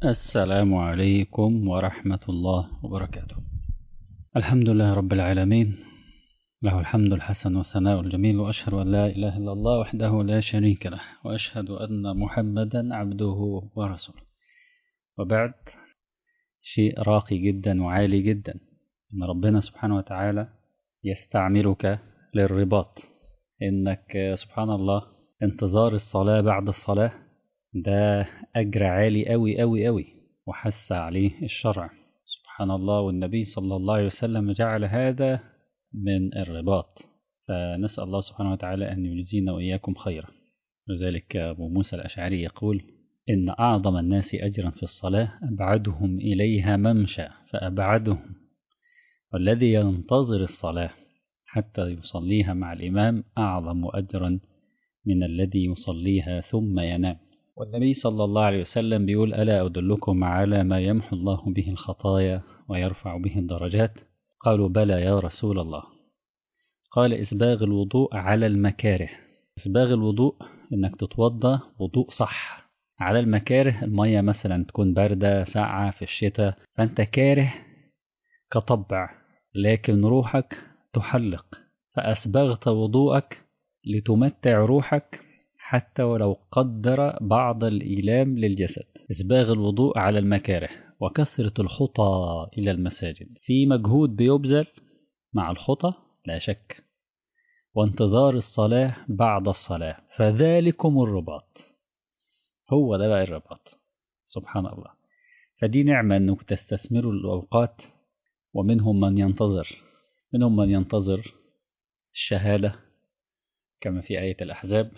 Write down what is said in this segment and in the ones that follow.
السلام عليكم ورحمة الله وبركاته الحمد لله رب العالمين له الحمد الحسن والثناء الجميل وأشهد أن لا إله إلا الله وحده لا شريك له وأشهد أن محمدا عبده ورسوله وبعد شيء راقي جدا وعالي جدا أن ربنا سبحانه وتعالى يستعملك للرباط إنك سبحان الله انتظار الصلاة بعد الصلاة ده أجر عالي أوي أوي أوي وحث عليه الشرع سبحان الله والنبي صلى الله عليه وسلم جعل هذا من الرباط فنسأل الله سبحانه وتعالى أن يجزينا وإياكم خيرا لذلك أبو موسى الأشعري يقول إن أعظم الناس أجرا في الصلاة أبعدهم إليها ممشى فأبعدهم والذي ينتظر الصلاة حتى يصليها مع الإمام أعظم أجرا من الذي يصليها ثم ينام والنبي صلى الله عليه وسلم بيقول ألا أدلكم على ما يمحو الله به الخطايا ويرفع به الدرجات قالوا بلى يا رسول الله قال إسباغ الوضوء على المكاره إسباغ الوضوء إنك تتوضى وضوء صح على المكاره المية مثلا تكون باردة ساقعة في الشتاء فأنت كاره كطبع لكن روحك تحلق فأسبغت وضوءك لتمتع روحك حتى ولو قدر بعض الإيلام للجسد إسباغ الوضوء على المكاره وكثرة الخطى إلى المساجد في مجهود بيبذل مع الخطى لا شك وانتظار الصلاة بعد الصلاة فذلكم الرباط هو ده بقى الرباط سبحان الله فدي نعمة أنك تستثمروا الأوقات ومنهم من ينتظر منهم من ينتظر الشهادة كما في آية الأحزاب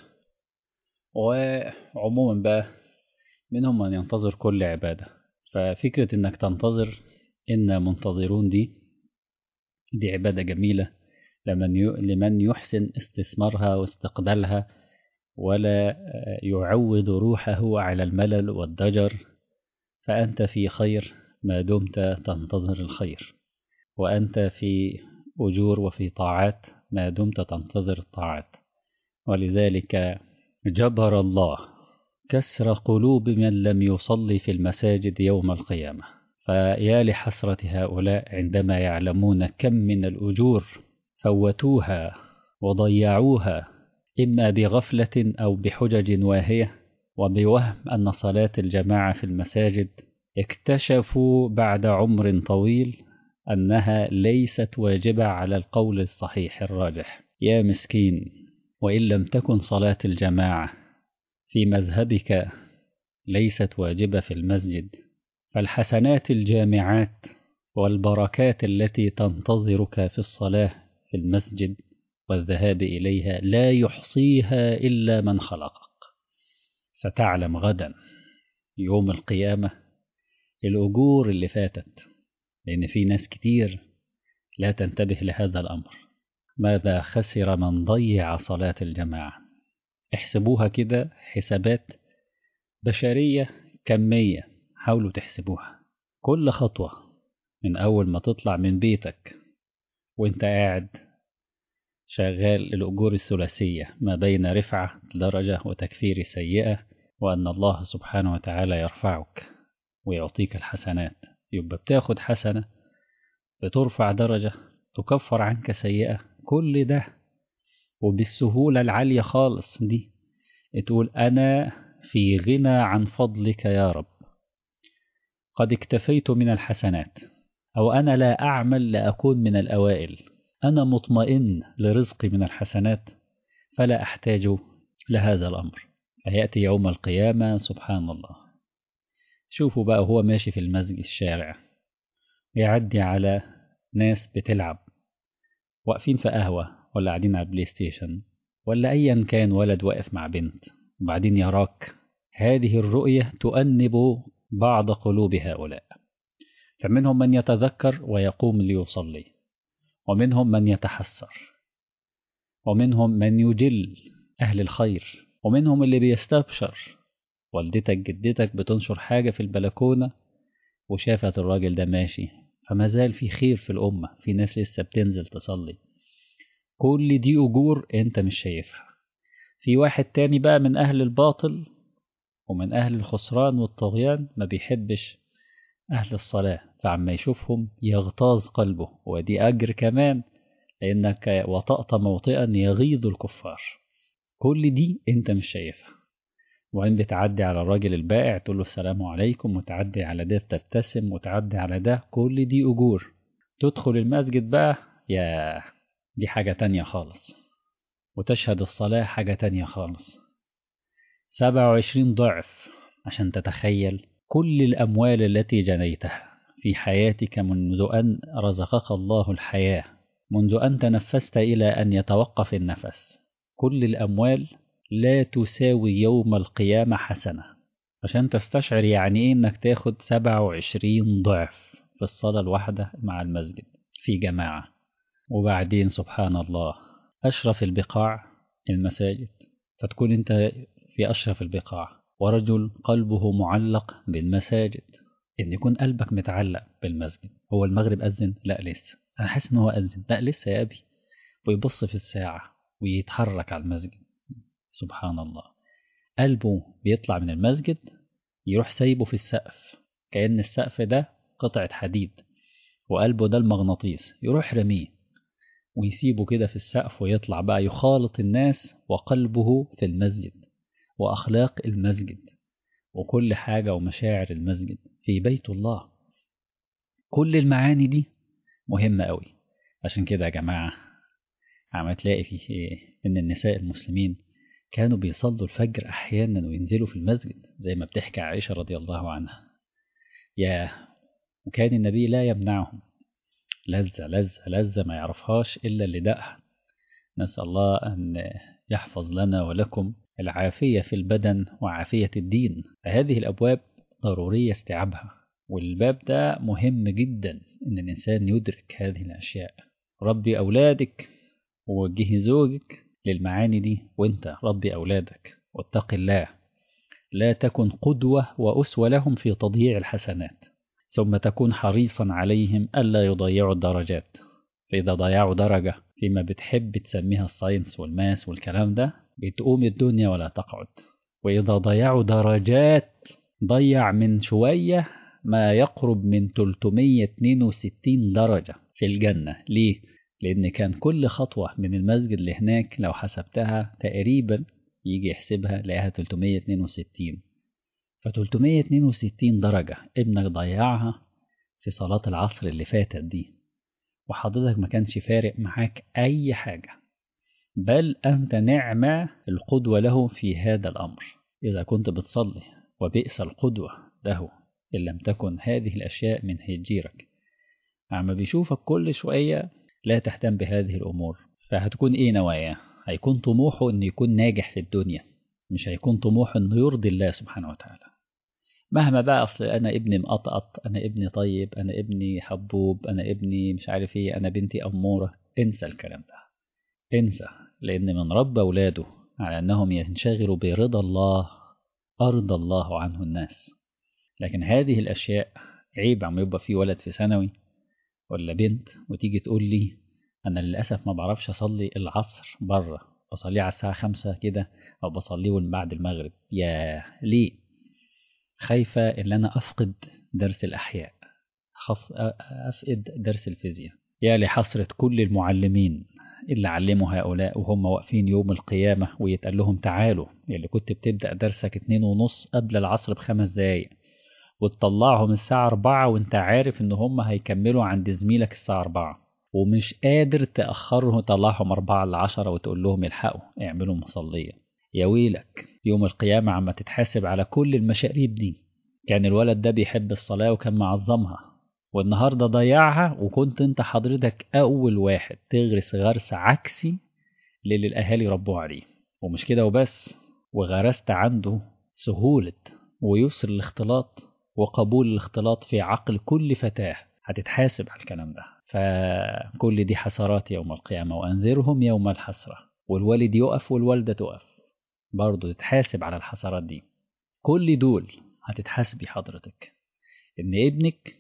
وعموما بقى منهم من ينتظر كل عبادة ففكرة انك تنتظر إن منتظرون دي دي عبادة جميلة لمن لمن يحسن استثمارها واستقبالها ولا يعود روحه على الملل والضجر فأنت في خير ما دمت تنتظر الخير وأنت في أجور وفي طاعات ما دمت تنتظر الطاعات ولذلك جبر الله كسر قلوب من لم يصلي في المساجد يوم القيامة فيا لحسرة هؤلاء عندما يعلمون كم من الأجور فوتوها وضيعوها إما بغفلة أو بحجج واهية وبوهم أن صلاة الجماعة في المساجد اكتشفوا بعد عمر طويل أنها ليست واجبة على القول الصحيح الراجح يا مسكين وإن لم تكن صلاة الجماعة في مذهبك ليست واجبة في المسجد فالحسنات الجامعات والبركات التي تنتظرك في الصلاة في المسجد والذهاب إليها لا يحصيها إلا من خلقك ستعلم غدا يوم القيامة الأجور اللي فاتت لأن في ناس كتير لا تنتبه لهذا الأمر ماذا خسر من ضيع صلاة الجماعة احسبوها كده حسابات بشرية كمية حاولوا تحسبوها كل خطوة من أول ما تطلع من بيتك وانت قاعد شغال الأجور الثلاثية ما بين رفعة درجة وتكفير سيئة وأن الله سبحانه وتعالى يرفعك ويعطيك الحسنات يبقى بتاخد حسنة بترفع درجة تكفر عنك سيئة كل ده وبالسهولة العالية خالص دي تقول أنا في غنى عن فضلك يا رب قد اكتفيت من الحسنات أو أنا لا أعمل لأكون من الأوائل أنا مطمئن لرزقي من الحسنات فلا أحتاج لهذا الأمر فيأتي يوم القيامة سبحان الله شوفوا بقى هو ماشي في المسجد الشارع يعدي على ناس بتلعب واقفين في قهوة ولا قاعدين على بلاي ستيشن ولا أيا كان ولد واقف مع بنت وبعدين يراك هذه الرؤية تؤنب بعض قلوب هؤلاء فمنهم من يتذكر ويقوم ليصلي ومنهم من يتحسر ومنهم من يجل أهل الخير ومنهم اللي بيستبشر والدتك جدتك بتنشر حاجة في البلكونة وشافت الراجل ده ماشي فما زال في خير في الأمة في ناس لسه بتنزل تصلي كل دي أجور أنت مش شايفها في واحد تاني بقى من أهل الباطل ومن أهل الخسران والطغيان ما بيحبش أهل الصلاة فعما يشوفهم يغتاظ قلبه ودي أجر كمان لأنك وطأت موطئا يغيظ الكفار كل دي أنت مش شايفها وعند بتعدي على الراجل البائع تقول له السلام عليكم وتعدي على ده تبتسم وتعدي على ده كل دي أجور تدخل المسجد بقى يا دي حاجة تانية خالص وتشهد الصلاة حاجة تانية خالص سبعة وعشرين ضعف عشان تتخيل كل الأموال التي جنيتها في حياتك منذ أن رزقك الله الحياة منذ أن تنفست إلى أن يتوقف النفس كل الأموال لا تساوي يوم القيامة حسنة عشان تستشعر يعني إيه إنك تاخد سبعة وعشرين ضعف في الصلاة الواحدة مع المسجد في جماعة وبعدين سبحان الله أشرف البقاع المساجد فتكون أنت في أشرف البقاع ورجل قلبه معلق بالمساجد إن يكون قلبك متعلق بالمسجد هو المغرب أذن لا لسه أنا حاسس إن هو أذن لا لسه يا أبي ويبص في الساعة ويتحرك على المسجد سبحان الله قلبه بيطلع من المسجد يروح سايبه في السقف كأن السقف ده قطعة حديد وقلبه ده المغناطيس يروح رميه ويسيبه كده في السقف ويطلع بقى يخالط الناس وقلبه في المسجد وأخلاق المسجد وكل حاجة ومشاعر المسجد في بيت الله كل المعاني دي مهمة قوي عشان كده يا جماعة عم تلاقي في إن النساء المسلمين كانوا بيصلوا الفجر أحيانا وينزلوا في المسجد زي ما بتحكي عائشة رضي الله عنها يا وكان النبي لا يمنعهم لذة لذة لذة ما يعرفهاش إلا اللي دقها نسأل الله أن يحفظ لنا ولكم العافية في البدن وعافية الدين فهذه الأبواب ضرورية استيعابها والباب ده مهم جدا إن الإنسان يدرك هذه الأشياء ربي أولادك ووجهي زوجك للمعاني دي وانت ربي أولادك واتق الله لا تكن قدوة وأسوة لهم في تضييع الحسنات ثم تكون حريصا عليهم ألا يضيعوا الدرجات فإذا ضيعوا درجة فيما بتحب تسميها الساينس والماس والكلام ده بتقوم الدنيا ولا تقعد وإذا ضيعوا درجات ضيع من شوية ما يقرب من 362 درجة في الجنة ليه؟ لأن كان كل خطوة من المسجد لهناك لو حسبتها تقريبا يجي يحسبها لقاها 362 ف 362 درجة ابنك ضيعها في صلاة العصر اللي فاتت دي وحضرتك ما كانش فارق معاك أي حاجة بل أنت نعمة القدوة له في هذا الأمر إذا كنت بتصلي وبئس القدوة له إن لم تكن هذه الأشياء من هجيرك عما بيشوفك كل شوية لا تهتم بهذه الأمور فهتكون إيه نواياه هيكون طموحه إنه يكون ناجح في الدنيا مش هيكون طموحه إنه يرضي الله سبحانه وتعالى مهما بقى أصل أنا ابني مقطقط أنا ابني طيب أنا ابني حبوب أنا ابني مش عارف إيه أنا بنتي أمورة انسى الكلام ده انسى لأن من رب أولاده على أنهم ينشغلوا برضا الله أرضى الله عنه الناس لكن هذه الأشياء عيب عم يبقى في ولد في ثانوي ولا بنت وتيجي تقول لي أنا للأسف ما بعرفش أصلي العصر بره بصليه على الساعة خمسة كده أو بصليه بعد المغرب يا ليه خايفة إن أنا أفقد درس الأحياء أفقد درس الفيزياء يا لحسرة كل المعلمين اللي علموا هؤلاء وهم واقفين يوم القيامة ويتقال لهم تعالوا اللي كنت بتبدأ درسك اتنين ونص قبل العصر بخمس دقايق وتطلعهم الساعة أربعة وانت عارف ان هم هيكملوا عند زميلك الساعة أربعة ومش قادر تأخرهم تطلعهم أربعة لعشرة وتقول لهم الحقوا اعملوا مصلية يا ويلك يوم القيامة عما تتحاسب على كل المشاريب دي كان الولد ده بيحب الصلاة وكان معظمها والنهاردة ضيعها وكنت انت حضرتك أول واحد تغرس غرس عكسي للي الأهالي ربوا عليه ومش كده وبس وغرست عنده سهولة ويسر الاختلاط وقبول الاختلاط في عقل كل فتاة هتتحاسب على الكلام ده فكل دي حسرات يوم القيامة وأنذرهم يوم الحسرة والوالد يقف والوالدة تقف برضه تتحاسب على الحسرات دي كل دول هتتحاسبي حضرتك ان ابنك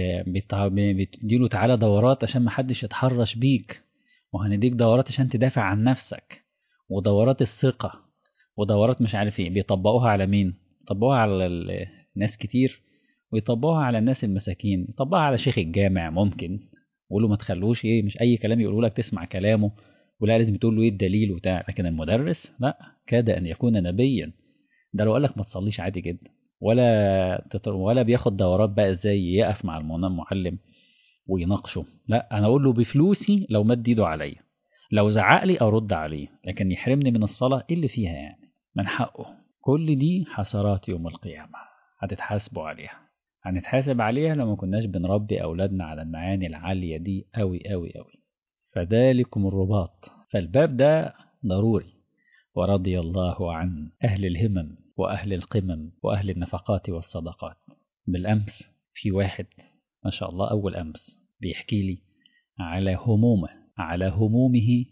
بتديله تعالى دورات عشان محدش يتحرش بيك وهنديك دورات عشان تدافع عن نفسك ودورات الثقة ودورات مش عارف ايه بيطبقوها على مين يطبقوها على ال- ناس كتير ويطبقوها على الناس المساكين يطبقها على شيخ الجامع ممكن يقولوا ما تخلوش ايه مش اي كلام يقولوا لك تسمع كلامه ولا لازم تقول له ايه الدليل وبتاع لكن المدرس لا كاد ان يكون نبيا ده لو قال لك ما تصليش عادي جدا ولا تطر ولا بياخد دورات بقى ازاي يقف مع المن- المعلم ويناقشه لا انا اقول له بفلوسي لو مد ايده عليا لو زعق لي ارد عليه لكن يحرمني من الصلاه ايه اللي فيها يعني من حقه كل دي حسرات يوم القيامه هتتحاسبوا عليها هنتحاسب عليها لو ما كناش بنربي اولادنا على المعاني العاليه دي قوي قوي قوي فذلكم الرباط فالباب ده ضروري ورضي الله عن اهل الهمم واهل القمم واهل النفقات والصدقات بالامس في واحد ما شاء الله اول امس بيحكي لي على همومه على همومه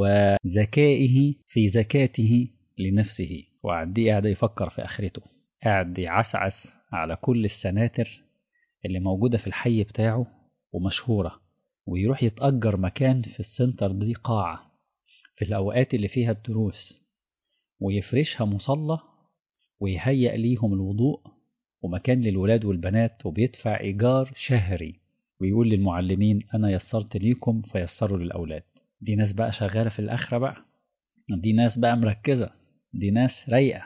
وذكائه في زكاته لنفسه وقعد قاعد يفكر في اخرته قاعد يعسعس على كل السناتر اللي موجودة في الحي بتاعه ومشهورة ويروح يتأجر مكان في السنتر دي قاعة في الأوقات اللي فيها الدروس ويفرشها مصلى ويهيأ ليهم الوضوء ومكان للولاد والبنات وبيدفع إيجار شهري ويقول للمعلمين أنا يسرت ليكم فيسروا للأولاد دي ناس بقى شغالة في الآخرة بقى دي ناس بقى مركزة دي ناس رايقة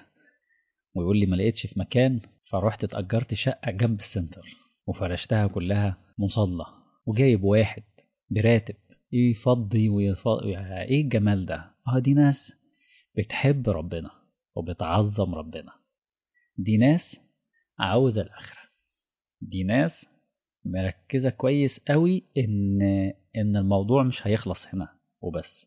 ويقول لي ما لقيتش في مكان فروحت اتأجرت شقة جنب السنتر وفرشتها كلها مصلى وجايب واحد براتب يفضي ويفضي ايه الجمال ده اه دي ناس بتحب ربنا وبتعظم ربنا دي ناس عاوزة الآخرة دي ناس مركزة كويس قوي إن إن الموضوع مش هيخلص هنا وبس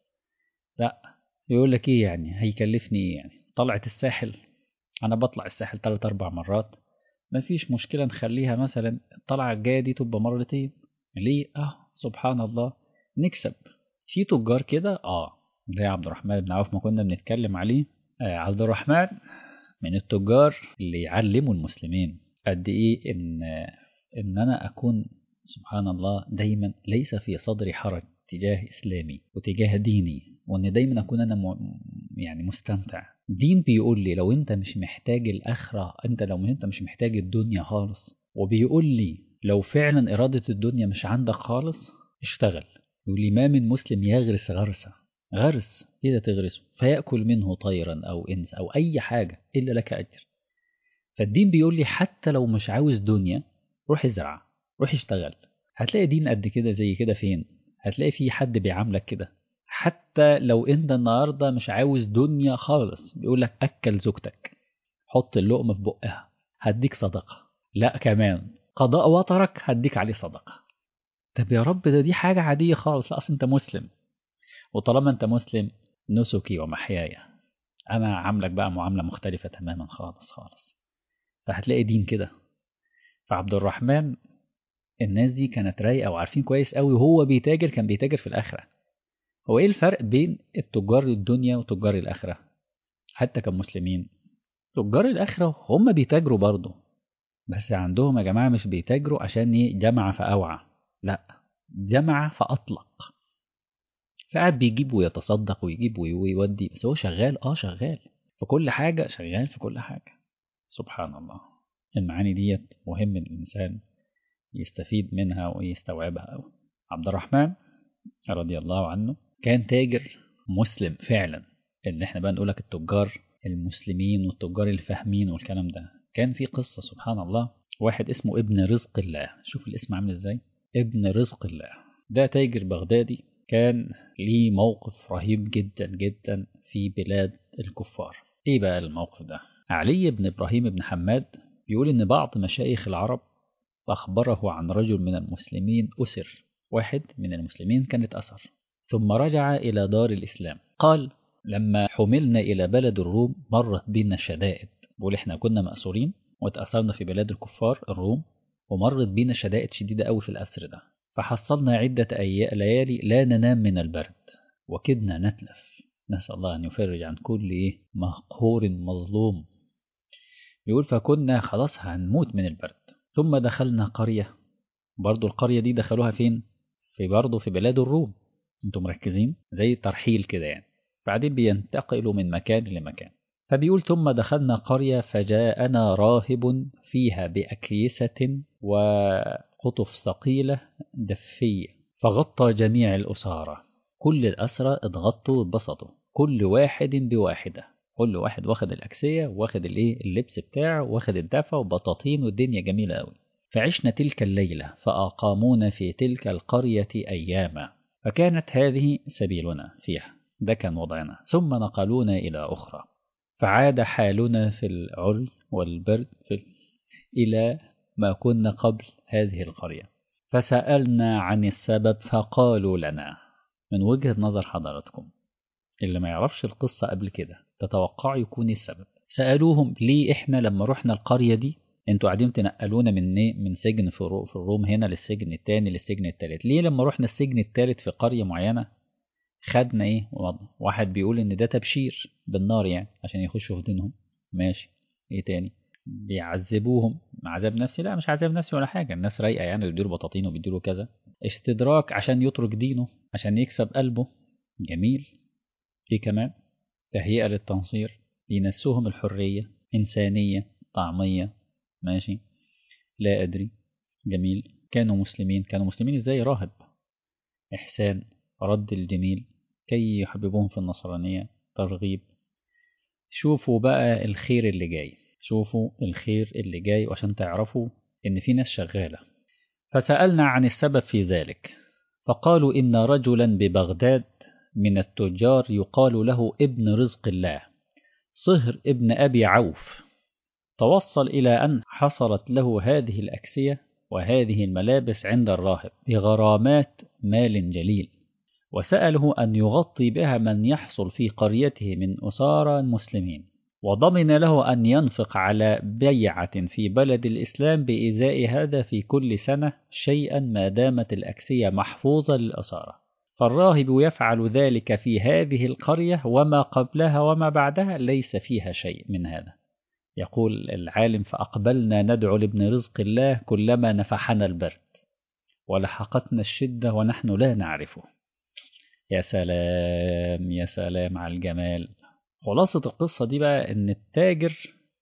لا يقول لك إيه يعني هيكلفني إيه يعني طلعت الساحل أنا بطلع الساحل تلات أربع مرات مفيش مشكلة نخليها مثلا الطلعة الجاية دي تبقى مرتين ليه؟ اه سبحان الله نكسب في تجار كده اه زي عبد الرحمن بن عوف ما كنا بنتكلم عليه آه عبد الرحمن من التجار اللي يعلموا المسلمين قد ايه ان ان انا اكون سبحان الله دايما ليس في صدري حرج تجاه اسلامي وتجاه ديني وان دايما اكون انا م... يعني مستمتع دين بيقول لي لو انت مش محتاج الاخره انت لو انت مش محتاج الدنيا خالص وبيقول لي لو فعلا اراده الدنيا مش عندك خالص اشتغل يقول لي ما من مسلم يغرس غرسه غرس كده تغرسه فيأكل منه طيرا أو إنس أو أي حاجة إلا لك أجر فالدين بيقول لي حتى لو مش عاوز دنيا روح ازرع روح اشتغل هتلاقي دين قد كده زي كده فين هتلاقي في حد بيعاملك كده حتى لو انت النهارده مش عاوز دنيا خالص بيقول لك اكل زوجتك حط اللقمه في بقها هديك صدقه لا كمان قضاء وطرك هديك عليه صدقه طب يا رب ده دي حاجه عاديه خالص لا اصل انت مسلم وطالما انت مسلم نسكي ومحياي انا عاملك بقى معامله مختلفه تماما خالص خالص فهتلاقي دين كده فعبد الرحمن الناس دي كانت رايقه وعارفين كويس قوي وهو بيتاجر كان بيتاجر في الاخره هو ايه الفرق بين التجار الدنيا وتجار الاخره حتى كمسلمين تجار الاخره هم بيتاجروا برضه بس عندهم يا جماعه مش بيتاجروا عشان ايه جمع فاوعى لا جمع فاطلق فقعد بيجيب ويتصدق ويجيب ويودي بس هو شغال اه شغال في كل حاجه شغال في كل حاجه سبحان الله المعاني ديت مهم الانسان يستفيد منها ويستوعبها أوي عبد الرحمن رضي الله عنه كان تاجر مسلم فعلا ان احنا بقى نقول لك التجار المسلمين والتجار الفاهمين والكلام ده كان في قصه سبحان الله واحد اسمه ابن رزق الله شوف الاسم عامل ازاي ابن رزق الله ده تاجر بغدادي كان ليه موقف رهيب جدا جدا في بلاد الكفار ايه بقى الموقف ده علي بن ابراهيم بن حماد بيقول ان بعض مشايخ العرب أخبره عن رجل من المسلمين أسر واحد من المسلمين كان اتأسر ثم رجع إلى دار الإسلام قال لما حملنا إلى بلد الروم مرت بنا شدائد بقول إحنا كنا مأسورين واتأثرنا في بلاد الكفار الروم ومرت بنا شدائد شديدة أوي في الأسر ده فحصلنا عدة أيام ليالي لا ننام من البرد وكدنا نتلف نسأل الله أن يفرج عن كل إيه مقهور مظلوم يقول فكنا خلاص هنموت من البرد ثم دخلنا قرية برضو القرية دي دخلوها فين في برضو في بلاد الروم انتم مركزين زي ترحيل كده يعني بعدين بينتقلوا من مكان لمكان فبيقول ثم دخلنا قرية فجاءنا راهب فيها بأكيسة وقطف ثقيلة دفية فغطى جميع الأسارة كل الأسرى اتغطوا واتبسطوا كل واحد بواحدة كل واحد واخد الأكسية واخد الايه اللبس بتاعه واخد الدفع وبطاطين والدنيا جميلة قوي فعشنا تلك الليلة فأقامونا في تلك القرية أياما فكانت هذه سبيلنا فيها ده كان وضعنا ثم نقلونا إلى أخرى فعاد حالنا في العري والبرد في إلى ما كنا قبل هذه القرية فسألنا عن السبب فقالوا لنا من وجهة نظر حضراتكم اللي ما يعرفش القصة قبل كده تتوقع يكون السبب سألوهم ليه إحنا لما رحنا القرية دي انتوا قاعدين تنقلونا من إيه؟ من سجن في الرو- في الروم هنا للسجن التاني للسجن التالت ليه لما رحنا السجن التالت في قرية معينة خدنا ايه وضع واحد بيقول ان ده تبشير بالنار يعني عشان يخشوا في دينهم ماشي ايه تاني بيعذبوهم عذاب نفسي لا مش عذاب نفسي ولا حاجة الناس رايقة يعني بيديله بطاطين وبيديله كذا استدراك عشان يترك دينه عشان يكسب قلبه جميل في كمان تهيئة للتنصير بينسوهم الحرية إنسانية طعمية ماشي لا أدري جميل كانوا مسلمين كانوا مسلمين إزاي راهب إحسان رد الجميل كي يحببوهم في النصرانية ترغيب شوفوا بقى الخير اللي جاي شوفوا الخير اللي جاي وعشان تعرفوا إن في ناس شغالة فسألنا عن السبب في ذلك فقالوا إن رجلا ببغداد من التجار يقال له ابن رزق الله صهر ابن أبي عوف توصل إلى أن حصلت له هذه الأكسية وهذه الملابس عند الراهب بغرامات مال جليل وسأله أن يغطي بها من يحصل في قريته من أسارى المسلمين وضمن له أن ينفق على بيعة في بلد الإسلام بإزاء هذا في كل سنة شيئا ما دامت الأكسية محفوظة للأسارة فالراهب يفعل ذلك في هذه القرية وما قبلها وما بعدها ليس فيها شيء من هذا يقول العالم فأقبلنا ندعو لابن رزق الله كلما نفحنا البرد ولحقتنا الشدة ونحن لا نعرفه يا سلام يا سلام على الجمال خلاصة القصة دي بقى إن التاجر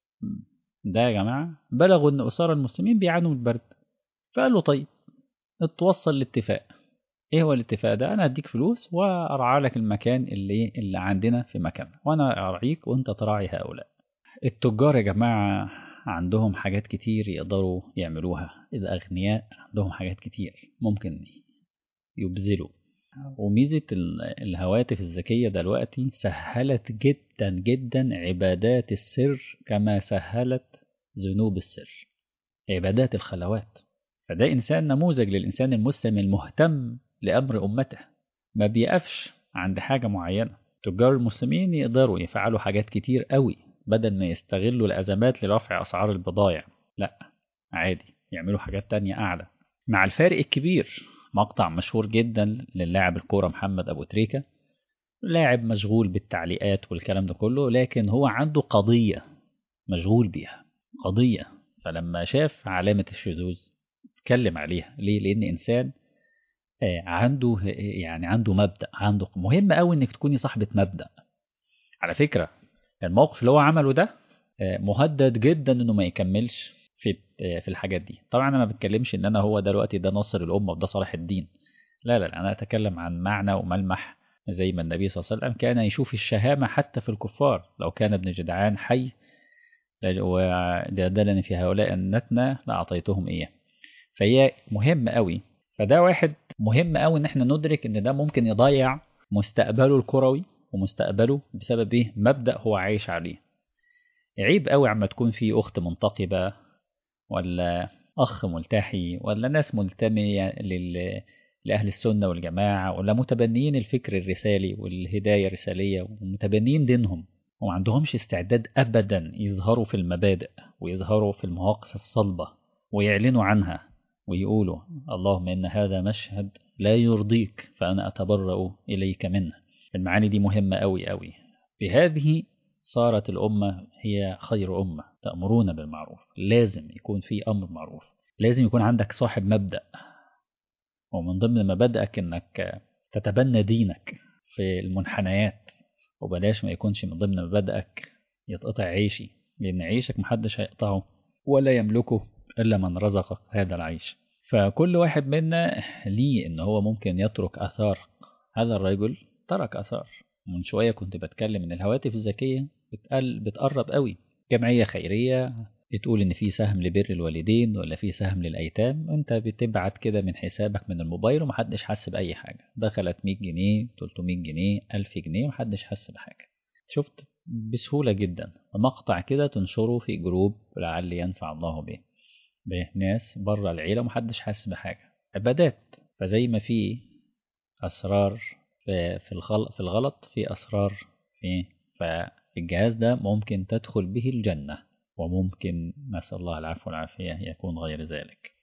ده يا جماعة بلغوا إن أسارة المسلمين بيعانوا من البرد فقال له طيب اتوصل لاتفاق ايه هو الاتفاق ده انا هديك فلوس وارعى لك المكان اللي اللي عندنا في مكاننا وانا ارعيك وانت تراعي هؤلاء التجار يا جماعة عندهم حاجات كتير يقدروا يعملوها الأغنياء عندهم حاجات كتير ممكن يبذلوا وميزة الهواتف الذكية دلوقتي سهلت جدا جدا عبادات السر كما سهلت ذنوب السر عبادات الخلوات فده إنسان نموذج للإنسان المسلم المهتم لأمر أمته ما بيقفش عند حاجة معينة تجار المسلمين يقدروا يفعلوا حاجات كتير قوي بدل ما يستغلوا الأزمات لرفع أسعار البضائع لا عادي يعملوا حاجات تانية أعلى مع الفارق الكبير مقطع مشهور جدا للاعب الكورة محمد أبو تريكة لاعب مشغول بالتعليقات والكلام ده كله لكن هو عنده قضية مشغول بيها قضية فلما شاف علامة الشذوذ اتكلم عليها ليه؟ لأن إنسان عنده يعني عنده مبدأ عنده مهم قوي إنك تكوني صاحبة مبدأ على فكرة الموقف اللي هو عمله ده مهدد جدا إنه ما يكملش في في الحاجات دي طبعا انا ما بتكلمش ان انا هو دلوقتي ده ناصر الامه وده صلاح الدين لا لا انا اتكلم عن معنى وملمح زي ما النبي صلى الله عليه وسلم كان يشوف الشهامه حتى في الكفار لو كان ابن جدعان حي وجادلني في هؤلاء النتنة لاعطيتهم اياه فهي مهم قوي فده واحد مهم قوي ان احنا ندرك ان ده ممكن يضيع مستقبله الكروي ومستقبله بسبب ايه مبدا هو عايش عليه عيب قوي عما تكون في اخت منتقبه ولا أخ ملتحي ولا ناس منتمية لل... لأهل السنة والجماعة ولا متبنيين الفكر الرسالي والهداية الرسالية ومتبنيين دينهم وما عندهمش استعداد أبدا يظهروا في المبادئ ويظهروا في المواقف الصلبة ويعلنوا عنها ويقولوا اللهم إن هذا مشهد لا يرضيك فأنا أتبرأ إليك منه المعاني دي مهمة أوي أوي بهذه صارت الأمة هي خير أمة تأمرون بالمعروف لازم يكون في أمر معروف لازم يكون عندك صاحب مبدأ ومن ضمن مبادئك أنك تتبنى دينك في المنحنيات وبلاش ما يكونش من ضمن مبادئك يتقطع عيشي لأن عيشك محدش هيقطعه ولا يملكه إلا من رزقك هذا العيش فكل واحد منا ليه إن هو ممكن يترك أثار هذا الرجل ترك أثار من شوية كنت بتكلم إن الهواتف الذكية بتقل بتقرب قوي جمعية خيرية بتقول إن في سهم لبر الوالدين ولا في سهم للأيتام أنت بتبعت كده من حسابك من الموبايل ومحدش حس بأي حاجة دخلت 100 جنيه 300 جنيه 1000 جنيه ومحدش حس بحاجة شفت بسهولة جدا مقطع كده تنشره في جروب لعل ينفع الله به بناس بره العيلة ومحدش حاسس بحاجة عبادات فزي ما في أسرار في في الغلط في الغلط في أسرار في فالجهاز ده ممكن تدخل به الجنة وممكن نسأل الله العفو والعافية يكون غير ذلك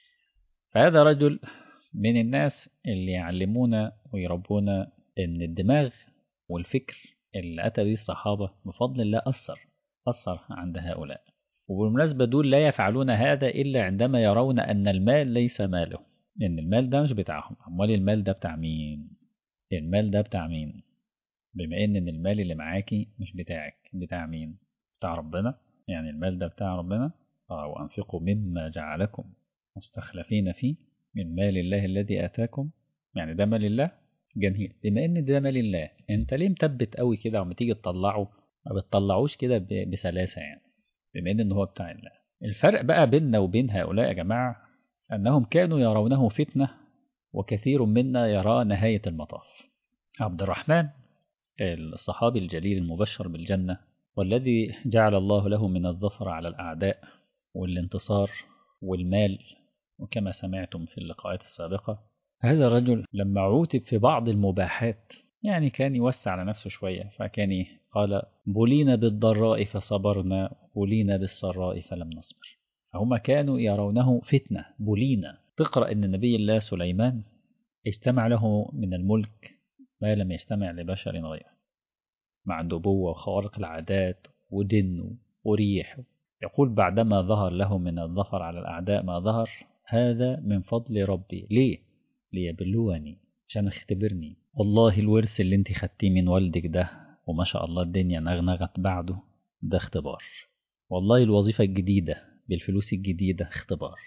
فهذا رجل من الناس اللي يعلمونا ويربونا إن الدماغ والفكر اللي أتى به الصحابة بفضل الله أثر أثر عند هؤلاء وبالمناسبة دول لا يفعلون هذا إلا عندما يرون أن المال ليس ماله لأن المال ده مش بتاعهم أموال المال ده بتاع مين المال ده بتاع مين بما إن المال اللي معاكي مش بتاعك بتاع مين بتاع ربنا يعني المال ده بتاع ربنا آه وأنفقوا مما جعلكم مستخلفين فيه من مال الله الذي آتاكم يعني ده مال الله جميل بما ان ده مال الله انت ليه مثبت قوي كده وما تيجي تطلعه ما بتطلعوش كده بسلاسه يعني بما ان هو بتاع الله الفرق بقى بيننا وبين هؤلاء يا جماعه انهم كانوا يرونه فتنه وكثير منا يرى نهايه المطاف عبد الرحمن الصحابي الجليل المبشر بالجنه والذي جعل الله له من الظفر على الاعداء والانتصار والمال وكما سمعتم في اللقاءات السابقه هذا الرجل لما عوتب في بعض المباحات يعني كان يوسع على نفسه شوية فكان قال بلينا بالضراء فصبرنا بلينا بالسراء فلم نصبر فهم كانوا يرونه فتنة بلينا تقرأ أن نبي الله سليمان اجتمع له من الملك ما لم يجتمع لبشر غيره مع النبوة وخوارق العادات ودن وريح يقول بعدما ظهر له من الظفر على الأعداء ما ظهر هذا من فضل ربي ليه؟ ليبلوني عشان اختبرني والله الورث اللي انت خدتيه من والدك ده وما شاء الله الدنيا نغنغت بعده ده اختبار والله الوظيفة الجديدة بالفلوس الجديدة اختبار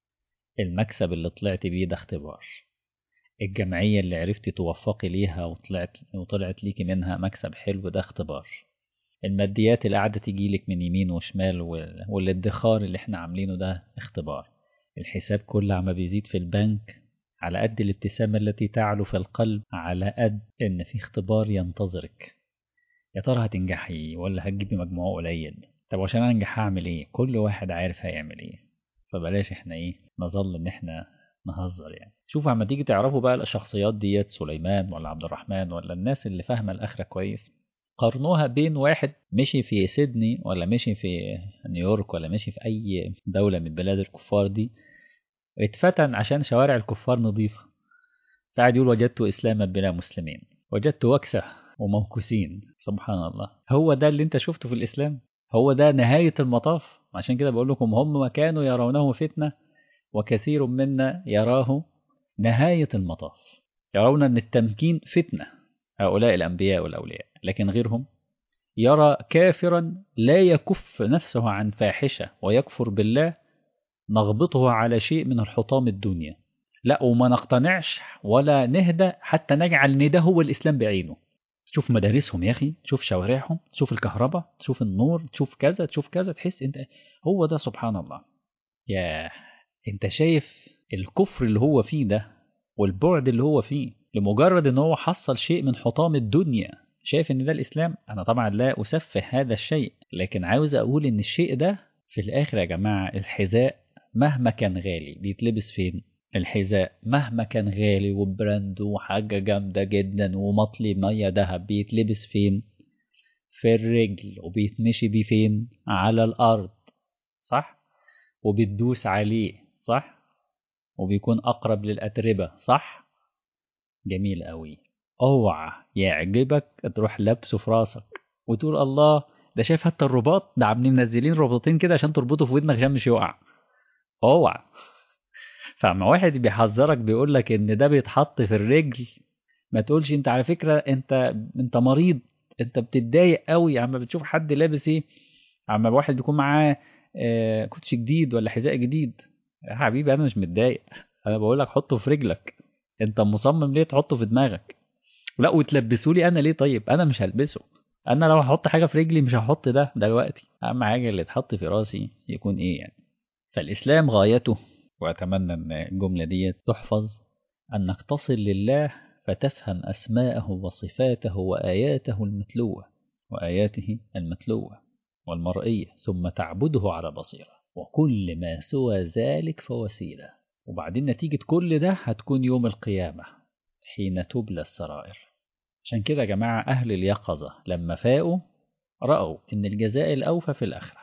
المكسب اللي طلعت بيه ده اختبار الجمعية اللي عرفتي توفقي ليها وطلعت وطلعت ليكي منها مكسب حلو ده اختبار الماديات اللي قاعدة تجيلك من يمين وشمال والادخار اللي احنا عاملينه ده اختبار الحساب كل عما بيزيد في البنك على قد الابتسامة التي تعلو في القلب على قد إن في اختبار ينتظرك يا ترى هتنجحي ولا هتجيبي مجموع قليل طب عشان أنجح هعمل إيه كل واحد عارف هيعمل إيه فبلاش إحنا إيه نظل إن إحنا نهزر يعني شوفوا عما تيجي تعرفوا بقى الشخصيات ديت سليمان ولا عبد الرحمن ولا الناس اللي فاهمة الآخرة كويس قارنوها بين واحد مشي في سيدني ولا مشي في نيويورك ولا مشي في أي دولة من بلاد الكفار دي اتفتن عشان شوارع الكفار نظيفة فقعد يقول وجدت إسلاما بلا مسلمين وجدت وكسة وموكوسين سبحان الله هو ده اللي انت شفته في الإسلام هو ده نهاية المطاف عشان كده بقول لكم هم كانوا يرونه فتنة وكثير منا يراه نهاية المطاف يرون أن التمكين فتنة هؤلاء الأنبياء والأولياء لكن غيرهم يرى كافرا لا يكف نفسه عن فاحشة ويكفر بالله نغبطه على شيء من الحطام الدنيا لا وما نقتنعش ولا نهدى حتى نجعل ان ده هو الاسلام بعينه شوف مدارسهم يا اخي شوف شوارعهم شوف الكهرباء شوف النور تشوف كذا تشوف كذا تحس انت هو ده سبحان الله يا انت شايف الكفر اللي هو فيه ده والبعد اللي هو فيه لمجرد ان هو حصل شيء من حطام الدنيا شايف ان ده الاسلام انا طبعا لا اسفه هذا الشيء لكن عاوز اقول ان الشيء ده في الاخر يا جماعه الحذاء مهما كان غالي بيتلبس فين الحذاء مهما كان غالي وبراند وحاجة جامدة جدا ومطلي مية دهب بيتلبس فين في الرجل وبيتمشي بيه فين على الأرض صح وبتدوس عليه صح وبيكون أقرب للأتربة صح جميل قوي اوعى يعجبك تروح لابسه في راسك وتقول الله ده شايف حتى الرباط ده عاملين منزلين رباطين كده عشان تربطه في ودنك عشان مش يقع اوعى فاما واحد بيحذرك بيقول لك ان ده بيتحط في الرجل ما تقولش انت على فكره انت انت مريض انت بتتضايق قوي عما بتشوف حد لابس ايه عما واحد بيكون معاه آه كوتش جديد ولا حذاء جديد يا حبيبي انا مش متضايق انا بقول لك حطه في رجلك انت مصمم ليه تحطه في دماغك لا وتلبسوا لي انا ليه طيب انا مش هلبسه انا لو هحط حاجه في رجلي مش هحط ده دلوقتي اهم حاجه اللي اتحط في راسي يكون ايه يعني فالاسلام غايته واتمنى ان الجمله دي تحفظ انك تصل لله فتفهم اسماءه وصفاته واياته المتلوه واياته المتلوه والمرئيه ثم تعبده على بصيره وكل ما سوى ذلك فوسيله وبعدين نتيجه كل ده هتكون يوم القيامه حين تبلى السرائر عشان كده يا جماعة أهل اليقظة لما فاقوا رأوا إن الجزاء الأوفى في الآخرة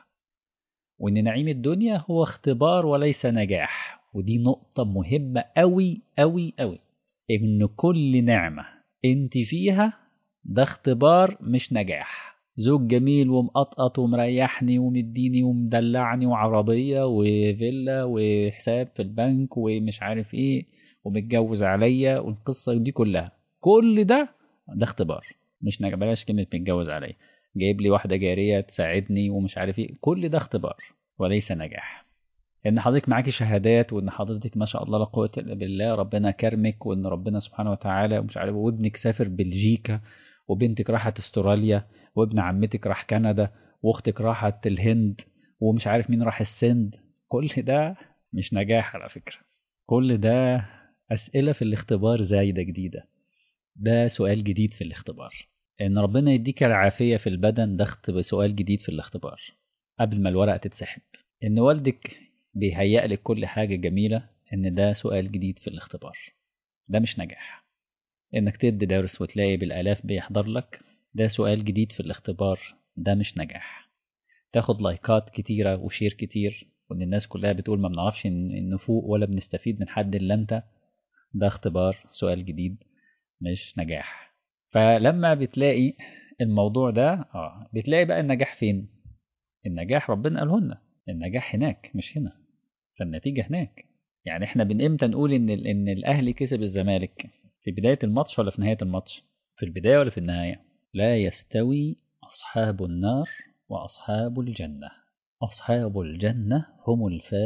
وإن نعيم الدنيا هو اختبار وليس نجاح ودي نقطة مهمة أوي أوي أوي إن كل نعمة أنت فيها ده اختبار مش نجاح زوج جميل ومقطقط ومريحني ومديني ومدلعني وعربية وفيلا وحساب في البنك ومش عارف ايه ومتجوز عليا والقصة دي كلها كل ده ده اختبار مش نجاح بلاش كلمة متجوز عليا جايب لي واحدة جارية تساعدني ومش عارف ايه كل ده اختبار وليس نجاح ان حضرتك معاكي شهادات وان حضرتك ما شاء الله لا قوه الا بالله ربنا كرمك وان ربنا سبحانه وتعالى ومش عارف وابنك سافر بلجيكا وبنتك راحت استراليا وابن عمتك راح كندا واختك راحت الهند ومش عارف مين راح السند كل ده مش نجاح على فكره كل ده اسئله في الاختبار زايده جديده ده سؤال جديد في الاختبار ان ربنا يديك العافيه في البدن ده سؤال جديد في الاختبار قبل ما الورقه تتسحب ان والدك بيهيأ لك كل حاجة جميلة إن ده سؤال جديد في الاختبار ده مش نجاح إنك تدي درس وتلاقي بالآلاف بيحضر لك ده سؤال جديد في الاختبار ده مش نجاح تاخد لايكات كتيرة وشير كتير وإن الناس كلها بتقول ما بنعرفش نفوق ولا بنستفيد من حد إلا أنت ده اختبار سؤال جديد مش نجاح فلما بتلاقي الموضوع ده اه بتلاقي بقى النجاح فين النجاح ربنا قالهن النجاح هناك مش هنا فالنتيجة هناك يعني احنا من امتى نقول ان ان الاهلي كسب الزمالك في بداية الماتش ولا في نهاية الماتش في البداية ولا في النهاية لا يستوي أصحاب النار وأصحاب الجنة أصحاب الجنة هم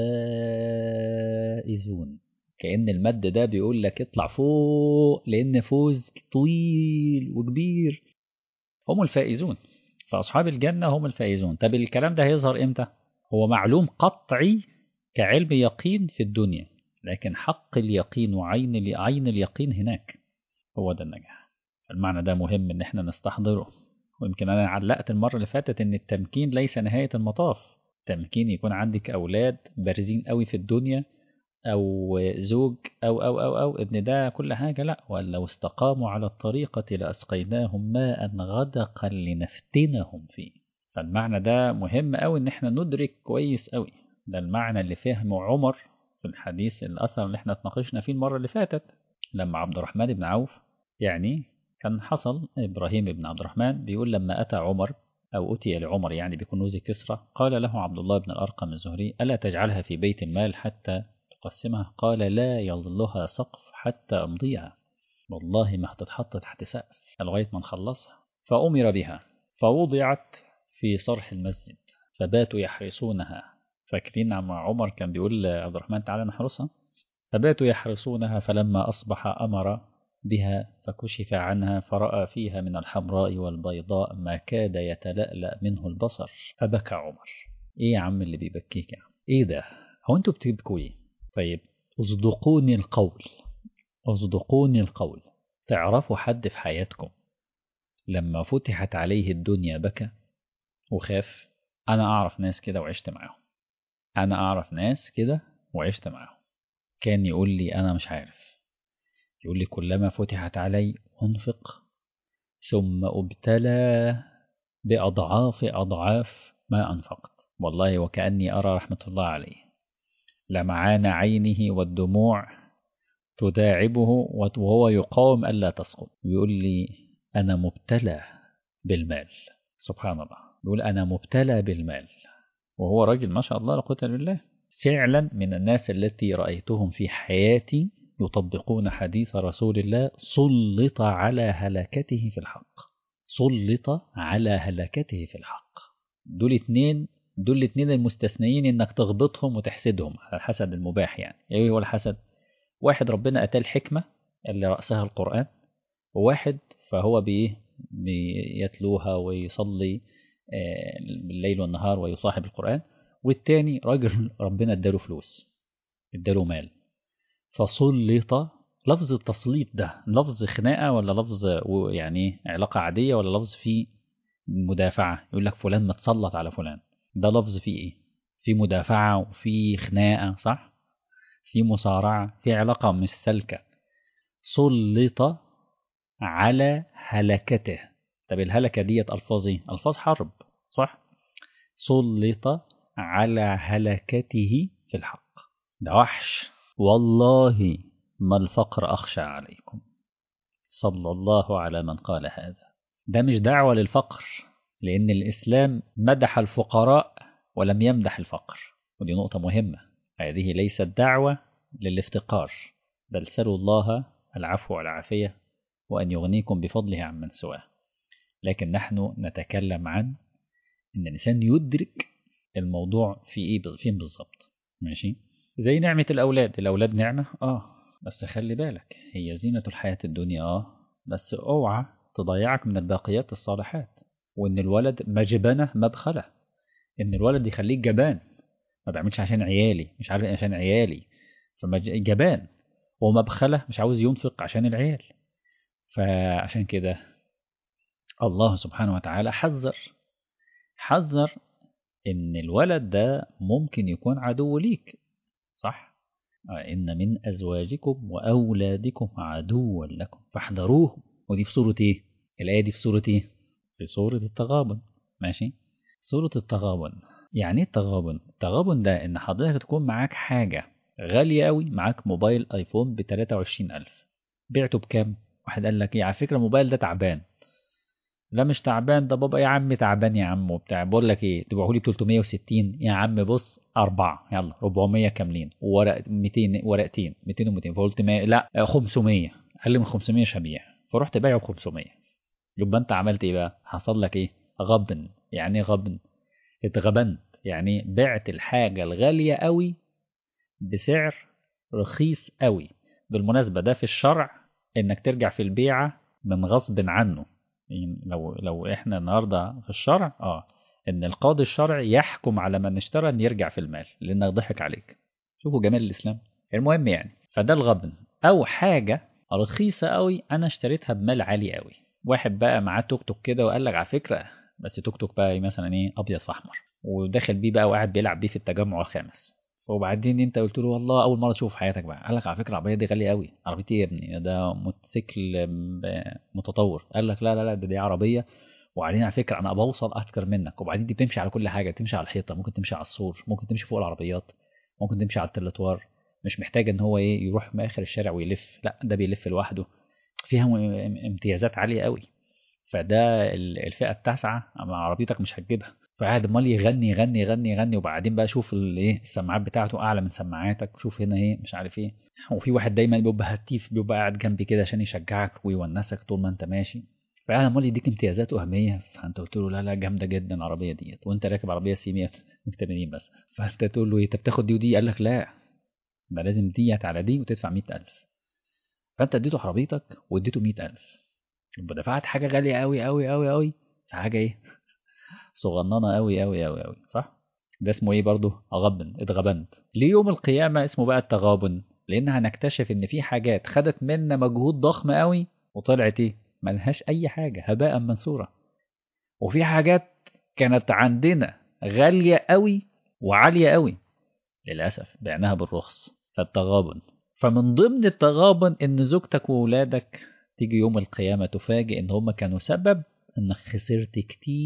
الفائزون كأن المد ده بيقول لك اطلع فوق لأن فوز طويل وكبير هم الفائزون فأصحاب الجنة هم الفائزون طب الكلام ده هيظهر إمتى؟ هو معلوم قطعي كعلم يقين في الدنيا لكن حق اليقين وعين عين اليقين هناك هو ده النجاح المعنى ده مهم ان احنا نستحضره ويمكن انا علقت المره اللي فاتت ان التمكين ليس نهايه المطاف تمكين يكون عندك اولاد بارزين قوي في الدنيا او زوج او او او او ان ده كل حاجه لا ولو استقاموا على الطريقه لاسقيناهم ماء غدقا لنفتنهم فيه فالمعنى ده مهم قوي ان احنا ندرك كويس قوي ده المعنى اللي فهمه عمر في الحديث الاثر اللي احنا اتناقشنا فيه المره اللي فاتت لما عبد الرحمن بن عوف يعني كان حصل ابراهيم بن عبد الرحمن بيقول لما اتى عمر او اتي لعمر يعني بكنوز كسرى قال له عبد الله بن الارقم الزهري الا تجعلها في بيت المال حتى تقسمها قال لا يظلها سقف حتى امضيها والله ما هتتحط تحت سقف لغايه ما نخلصها فامر بها فوضعت في صرح المسجد فباتوا يحرسونها فاكرين عم عمر كان بيقول لعبد الرحمن تعالى نحرسها فباتوا يحرسونها فلما أصبح أمر بها فكشف عنها فرأى فيها من الحمراء والبيضاء ما كاد يتلألأ منه البصر فبكى عمر ايه يا عم اللي بيبكيك يا عم ايه ده هو انتوا بتبكوا ايه طيب اصدقوني القول اصدقوني القول تعرفوا حد في حياتكم لما فتحت عليه الدنيا بكى وخاف انا اعرف ناس كده وعشت معاهم انا اعرف ناس كده وعشت معاهم كان يقول لي انا مش عارف يقول لي كلما فتحت علي انفق ثم ابتلى باضعاف اضعاف ما انفقت والله وكاني ارى رحمه الله عليه لمعان عينه والدموع تداعبه وهو يقاوم الا تسقط بيقول لي انا مبتلى بالمال سبحان الله بيقول انا مبتلى بالمال وهو راجل ما شاء الله لا قوه الا بالله فعلا من الناس التي رايتهم في حياتي يطبقون حديث رسول الله سلط على هلكته في الحق سلط على هلكته في الحق دول اتنين دول الاتنين المستثنيين انك تغبطهم وتحسدهم على الحسد المباح يعني ايه هو الحسد واحد ربنا اتاه الحكمه اللي راسها القران وواحد فهو بايه بيتلوها ويصلي بالليل والنهار ويصاحب القران والتاني راجل ربنا اداله فلوس اداله مال فسلط لفظ التسليط ده لفظ خناقه ولا لفظ يعني علاقه عاديه ولا لفظ فيه مدافعه يقول لك فلان متسلط على فلان ده لفظ فيه ايه في مدافعة وفي خناقة صح في مصارعة في علاقة مش سالكة سلط على هلكته طب الهلكة ديت ألفاظ ايه ألفاظ حرب صح سلط على هلكته في الحق ده وحش والله ما الفقر أخشى عليكم صلى الله على من قال هذا ده مش دعوة للفقر لأن الإسلام مدح الفقراء ولم يمدح الفقر ودي نقطة مهمة هذه ليست دعوة للافتقار بل سلوا الله العفو والعافية وأن يغنيكم بفضله عمن سواه لكن نحن نتكلم عن أن الإنسان يدرك الموضوع في إيه فين بالظبط ماشي زي نعمة الأولاد الأولاد نعمة آه بس خلي بالك هي زينة الحياة الدنيا آه بس اوعى تضيعك من الباقيات الصالحات وان الولد مجبنه مبخله ان الولد يخليك جبان ما بعملش عشان عيالي مش عارف عشان عيالي فجبان ومبخله مش عاوز ينفق عشان العيال فعشان كده الله سبحانه وتعالى حذر حذر ان الولد ده ممكن يكون عدو ليك صح ان من ازواجكم واولادكم عدوا لكم فاحذروهم ودي في سوره ايه الايه دي في سوره ايه في سورة التغابن ماشي سورة التغابن يعني ايه التغابن التغابن ده ان حضرتك تكون معاك حاجة غالية قوي معاك موبايل ايفون ب 23000 بعته بكام واحد قال لك ايه على فكرة الموبايل ده تعبان لا مش تعبان ده بابا يا عم تعبان يا عم وبتاع بقول لك ايه تبيعه لي ب 360 يا عم بص أربعة يلا 400 كاملين وورق 200 ورقتين 200 و200 فقلت ما لا 500 اقل من 500 مش هبيع فرحت بايعه ب 500 يبقى انت عملت ايه بقى حصل لك ايه غبن يعني ايه غبن اتغبنت يعني بعت الحاجة الغالية قوي بسعر رخيص قوي بالمناسبة ده في الشرع انك ترجع في البيعة من غصب عنه يعني لو لو احنا النهارده في الشرع اه ان القاضي الشرعي يحكم على من اشترى ان يرجع في المال لانه ضحك عليك شوفوا جمال الاسلام المهم يعني فده الغبن او حاجة رخيصة قوي انا اشتريتها بمال عالي قوي واحد بقى معاه توك توك كده وقال لك على فكره بس توك توك بقى مثلا ايه ابيض في احمر وداخل بيه بقى وقاعد بيلعب بيه في التجمع الخامس وبعدين انت قلت له والله اول مره تشوف في حياتك بقى قال لك على فكره العربيه دي غاليه قوي عربيه ايه يا ابني ده موتوسيكل متطور قال لك لا لا لا ده دي عربيه وبعدين على فكره انا بوصل اكتر منك وبعدين دي بتمشي على كل حاجه تمشي على الحيطه ممكن تمشي على السور ممكن تمشي فوق العربيات ممكن تمشي على التلتوار مش محتاج ان هو ايه يروح من اخر الشارع ويلف لا ده بيلف لوحده فيها امتيازات عاليه قوي فده الفئه التاسعه مع عربيتك مش هتجيبها فقاعد امال يغني يغني يغني يغني وبعدين بقى شوف الايه السماعات بتاعته اعلى من سماعاتك شوف هنا ايه مش عارف ايه وفي واحد دايما بيبقى هتيف بيبقى قاعد جنبي كده عشان يشجعك ويونسك طول ما انت ماشي فقاعد امال يديك امتيازات وهميه فانت قلت له لا لا جامده جدا العربيه ديت وانت راكب عربيه سي 180 بس فانت تقول له ايه انت بتاخد دي ودي قال لك لا ده لازم ديت على دي وتدفع 100000 فانت اديته عربيتك واديته 100000 يبقى دفعت حاجه غاليه قوي قوي قوي قوي في حاجه ايه صغننه قوي قوي قوي قوي صح ده اسمه ايه برضه اغبن اتغبنت ليه يوم القيامه اسمه بقى التغابن لان هنكتشف ان في حاجات خدت منا مجهود ضخم قوي وطلعت ايه ملهاش اي حاجه هباء منثورا وفي حاجات كانت عندنا غاليه قوي وعاليه قوي للاسف بعناها بالرخص فالتغابن فمن ضمن التغابن ان زوجتك واولادك تيجي يوم القيامه تفاجئ ان هم كانوا سبب انك خسرت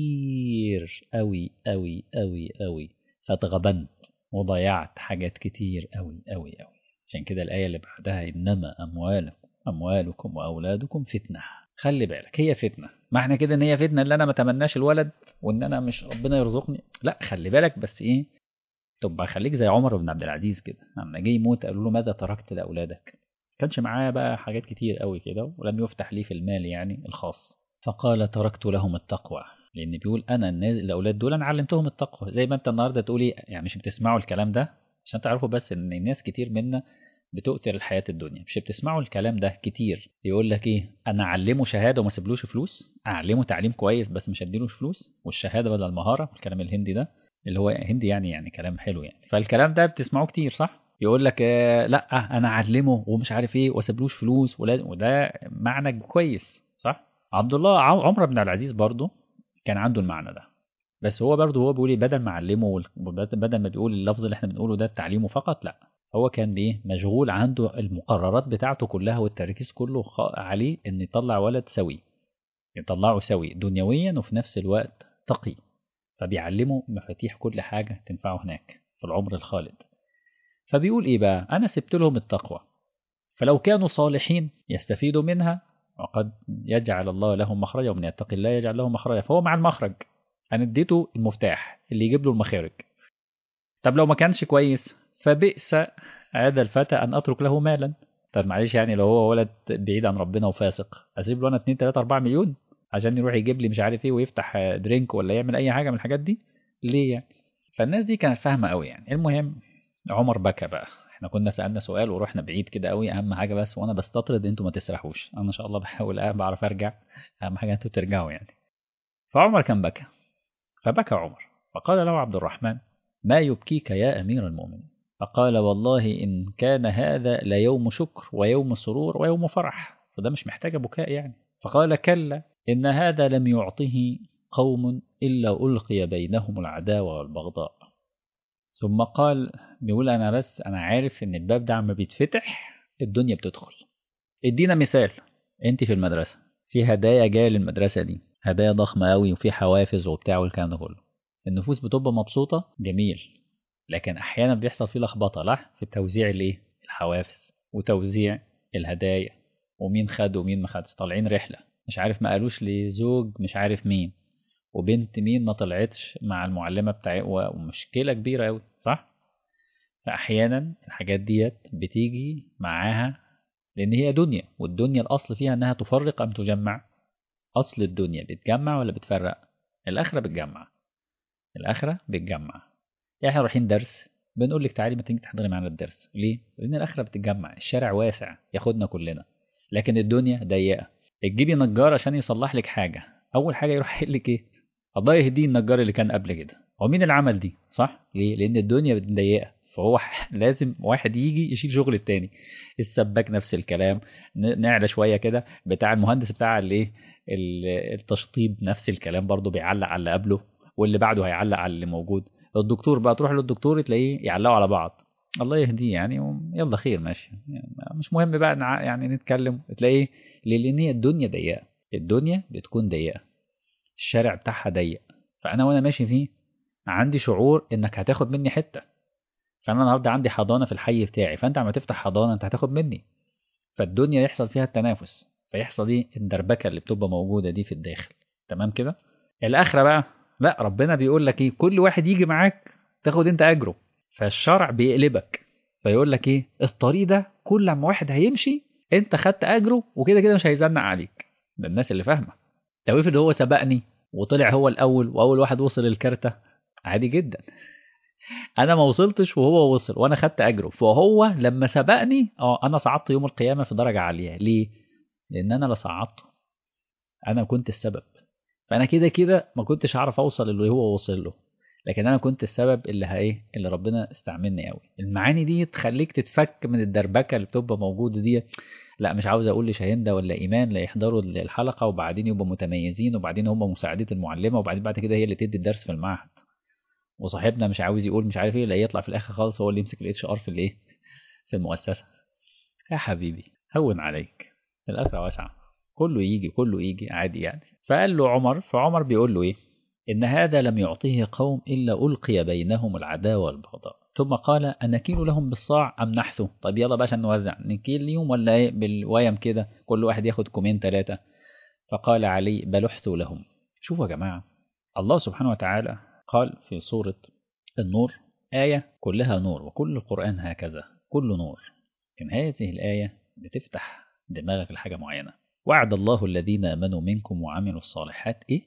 كتير قوي قوي قوي قوي فاتغبنت وضيعت حاجات كتير قوي قوي قوي عشان كده الآية اللي بعدها إنما أموالكم أموالكم وأولادكم فتنة خلي بالك هي فتنة ما احنا كده إن هي فتنة اللي أنا ما تمناش الولد وإن أنا مش ربنا يرزقني لا خلي بالك بس إيه تبقى خليك زي عمر بن عبد العزيز كده لما جه يموت قالوا له ماذا تركت لأولادك كانش معاه بقى حاجات كتير قوي كده ولم يفتح ليه في المال يعني الخاص فقال تركت لهم التقوى لان بيقول انا الناس الاولاد دول انا علمتهم التقوى زي ما انت النهارده تقولي يعني مش بتسمعوا الكلام ده عشان تعرفوا بس ان الناس كتير منا بتؤثر الحياة الدنيا مش بتسمعوا الكلام ده كتير يقول لك ايه انا اعلمه شهادة وما اسيبلوش فلوس اعلمه تعليم كويس بس مش اديلوش فلوس والشهادة بدل المهارة الكلام الهندي ده اللي هو هندي يعني يعني كلام حلو يعني فالكلام ده بتسمعوه كتير صح يقول لك آه لا انا اعلمه ومش عارف ايه واسيبلوش فلوس ولا وده معنى كويس صح عبد الله عمر بن عبد العزيز برضه كان عنده المعنى ده بس هو برضه هو بيقول بدل ما علمه بدل ما بيقول اللفظ اللي احنا بنقوله ده التعليمه فقط لا هو كان بايه مشغول عنده المقررات بتاعته كلها والتركيز كله عليه ان يطلع ولد سوي يطلعه سوي دنيويا وفي نفس الوقت تقي فبيعلمه مفاتيح كل حاجة تنفعه هناك في العمر الخالد فبيقول ايه بقى انا سبت لهم التقوى فلو كانوا صالحين يستفيدوا منها وقد يجعل الله لهم مخرجا ومن يتقي الله يجعل له مخرجا فهو مع المخرج انا اديته المفتاح اللي يجيب له المخارج طب لو ما كانش كويس فبئس هذا الفتى ان اترك له مالا طب معلش يعني لو هو ولد بعيد عن ربنا وفاسق اسيب له انا 2 3 4 مليون عشان يروح يجيب لي مش عارف ايه ويفتح درينك ولا يعمل اي حاجه من الحاجات دي ليه يعني فالناس دي كانت فاهمه قوي يعني المهم عمر بكى بقى احنا كنا سالنا سؤال ورحنا بعيد كده قوي اهم حاجه بس وانا بستطرد انتوا ما تسرحوش انا ان شاء الله بحاول أه بعرف ارجع اهم حاجه انتوا ترجعوا يعني فعمر كان بكى فبكى عمر فقال له عبد الرحمن ما يبكيك يا امير المؤمنين فقال والله إن كان هذا ليوم شكر ويوم سرور ويوم فرح فده مش محتاج بكاء يعني فقال كلا إن هذا لم يعطه قوم إلا ألقي بينهم العداوة والبغضاء ثم قال بيقول أنا بس أنا عارف إن الباب ده عم بيتفتح الدنيا بتدخل ادينا مثال أنت في المدرسة في هدايا جاية للمدرسة دي هدايا ضخمة أوي وفي حوافز وبتاع والكلام ده كله النفوس بتبقى مبسوطة جميل لكن احيانا بيحصل فيه لخبطه لا في توزيع الايه الحوافز وتوزيع الهدايا ومين خد ومين ما خدش طالعين رحله مش عارف ما قالوش لزوج مش عارف مين وبنت مين ما طلعتش مع المعلمه بتاعي ومشكله كبيره قوي صح فاحيانا الحاجات ديت بتيجي معاها لان هي دنيا والدنيا الاصل فيها انها تفرق ام تجمع اصل الدنيا بتجمع ولا بتفرق الاخره بتجمع الاخره بتجمع يعني احنا رايحين درس بنقول لك تعالي ما تيجي تحضري معانا الدرس ليه لان الاخره بتتجمع الشارع واسع ياخدنا كلنا لكن الدنيا ضيقه تجيبي نجار عشان يصلح لك حاجه اول حاجه يروح يقول لك ايه الله يهديه النجار اللي كان قبل كده هو مين اللي عمل دي صح ليه لان الدنيا ضيقه فهو لازم واحد يجي يشيل شغل التاني السباك نفس الكلام نعلى شويه كده بتاع المهندس بتاع الايه التشطيب نفس الكلام برضه بيعلق على اللي قبله واللي بعده هيعلق على اللي موجود الدكتور بقى تروح للدكتور تلاقيه يعلقوا على بعض الله يهديه يعني يلا خير ماشي يعني مش مهم بقى يعني نتكلم تلاقيه ليه لان هي الدنيا ضيقه الدنيا بتكون ضيقه الشارع بتاعها ضيق فانا وانا ماشي فيه عندي شعور انك هتاخد مني حته فانا النهارده عندي حضانه في الحي بتاعي فانت عم تفتح حضانه انت هتاخد مني فالدنيا يحصل فيها التنافس فيحصل ايه الدربكه اللي بتبقى موجوده دي في الداخل تمام كده الاخره بقى لا ربنا بيقول لك ايه كل واحد يجي معاك تاخد انت اجره فالشرع بيقلبك فيقول لك ايه الطريق ده كل ما واحد هيمشي انت خدت اجره وكده كده مش هيزنق عليك ده الناس اللي فاهمه لو افرض هو سبقني وطلع هو الاول واول واحد وصل الكارته عادي جدا انا ما وصلتش وهو وصل وانا خدت اجره فهو لما سبقني اه انا صعدت يوم القيامه في درجه عاليه ليه لان انا اللي صعدته انا كنت السبب فانا كده كده ما كنتش هعرف اوصل اللي هو وصل له لكن انا كنت السبب اللي ايه اللي ربنا استعملني قوي المعاني دي تخليك تتفك من الدربكه اللي بتبقى موجوده دي لا مش عاوز اقول لشاهندة ولا ايمان لا يحضروا الحلقه وبعدين يبقوا متميزين وبعدين هم مساعده المعلمه وبعدين بعد كده هي اللي تدي الدرس في المعهد وصاحبنا مش عاوز يقول مش عارف ايه لا يطلع في الاخر خالص هو اللي يمسك الاتش ار في الايه في المؤسسه يا حبيبي هون عليك الاخره واسعه كله يجي كله يجي عادي يعني فقال له عمر فعمر بيقول له ايه ان هذا لم يعطيه قوم الا القي بينهم العداوه والبغضاء ثم قال انكيل لهم بالصاع ام نحثه طب يلا بقى عشان نوزع نكيل ليهم ولا ايه بالويم كده كل واحد ياخد كومين ثلاثه فقال علي بل احثوا لهم شوفوا يا جماعه الله سبحانه وتعالى قال في سوره النور آية كلها نور وكل القرآن هكذا كله نور لكن هذه الآية بتفتح دماغك لحاجة معينة وعد الله الذين آمنوا منكم وعملوا الصالحات إيه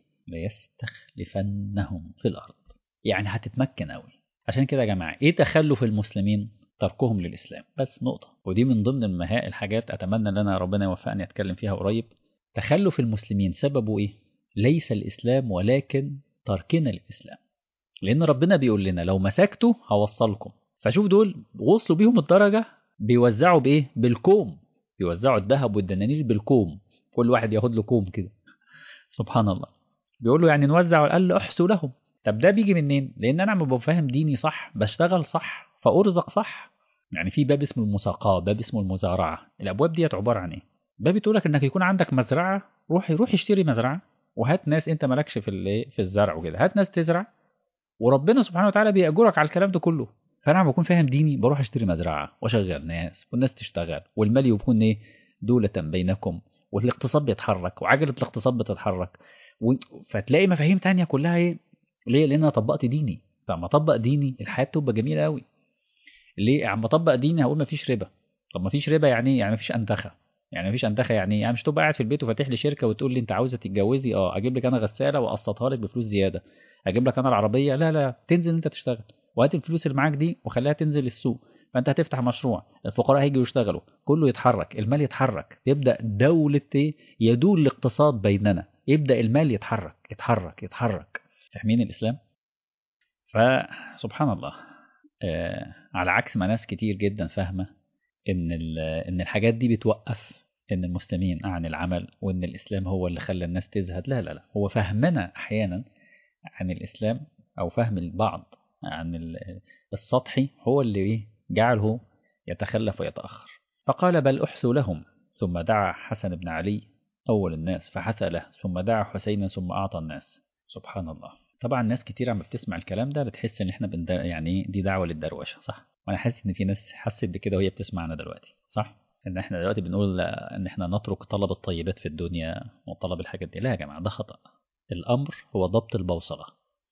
ليستخلفنهم في الأرض يعني هتتمكن أوي عشان كده يا جماعة إيه تخلف المسلمين تركهم للإسلام بس نقطة ودي من ضمن المها الحاجات أتمنى أن أنا ربنا يوفقني أتكلم فيها قريب تخلف المسلمين سببه إيه ليس الإسلام ولكن تركنا للإسلام لأن ربنا بيقول لنا لو مسكته هوصلكم فشوف دول وصلوا بيهم الدرجة بيوزعوا بإيه بالكوم بيوزعوا الذهب والدنانير بالكوم كل واحد ياخد له كوم كده سبحان الله بيقول له يعني نوزع قال له احسوا لهم طب ده بيجي منين لان انا ببقى فاهم ديني صح بشتغل صح فارزق صح يعني في باب اسمه المساقاه باب اسمه المزارعه الابواب ديت عباره عن ايه باب بتقول لك انك يكون عندك مزرعه روح روح اشتري مزرعه وهات ناس انت مالكش في الايه في الزرع وكده هات ناس تزرع وربنا سبحانه وتعالى بيأجرك على الكلام ده كله فانا لما بكون فاهم ديني بروح اشتري مزرعه واشغل ناس والناس تشتغل والمال يكون ايه دولة بينكم والاقتصاد بيتحرك وعجلة الاقتصاد بتتحرك و... فتلاقي مفاهيم تانية كلها ايه ليه لان انا طبقت ديني فلما اطبق ديني الحياه تبقى جميله قوي ليه عم اطبق ديني هقول مفيش ربا طب مفيش ربا يعني يعني مفيش انتخه يعني مفيش انتخه يعني يعني مش تبقى قاعد في البيت وفاتح لي شركه وتقول لي انت عاوزه تتجوزي اه اجيب لك انا غساله واقسطها لك بفلوس زياده اجيب لك انا العربيه لا لا تنزل انت تشتغل وهات الفلوس اللي معاك دي وخليها تنزل السوق فانت هتفتح مشروع الفقراء هيجوا يشتغلوا كله يتحرك المال يتحرك يبدا دوله يدول الاقتصاد بيننا يبدا المال يتحرك يتحرك يتحرك فاهمين الاسلام فسبحان الله آه على عكس ما ناس كتير جدا فاهمه ان ان الحاجات دي بتوقف ان المسلمين عن العمل وان الاسلام هو اللي خلى الناس تزهد لا لا لا هو فهمنا احيانا عن الاسلام او فهم البعض عن السطحي هو اللي ايه جعله يتخلف ويتاخر فقال بل احسوا لهم ثم دعا حسن بن علي اول الناس فحثى له ثم دعا حسينا ثم اعطى الناس سبحان الله طبعا ناس كتير عم بتسمع الكلام ده بتحس ان احنا بندر... يعني دي دعوه للدروشه صح وانا حاسس ان في ناس حست بكده وهي بتسمعنا دلوقتي صح ان احنا دلوقتي بنقول ان احنا نترك طلب الطيبات في الدنيا وطلب الحاجات دي لا يا جماعه ده خطا الامر هو ضبط البوصله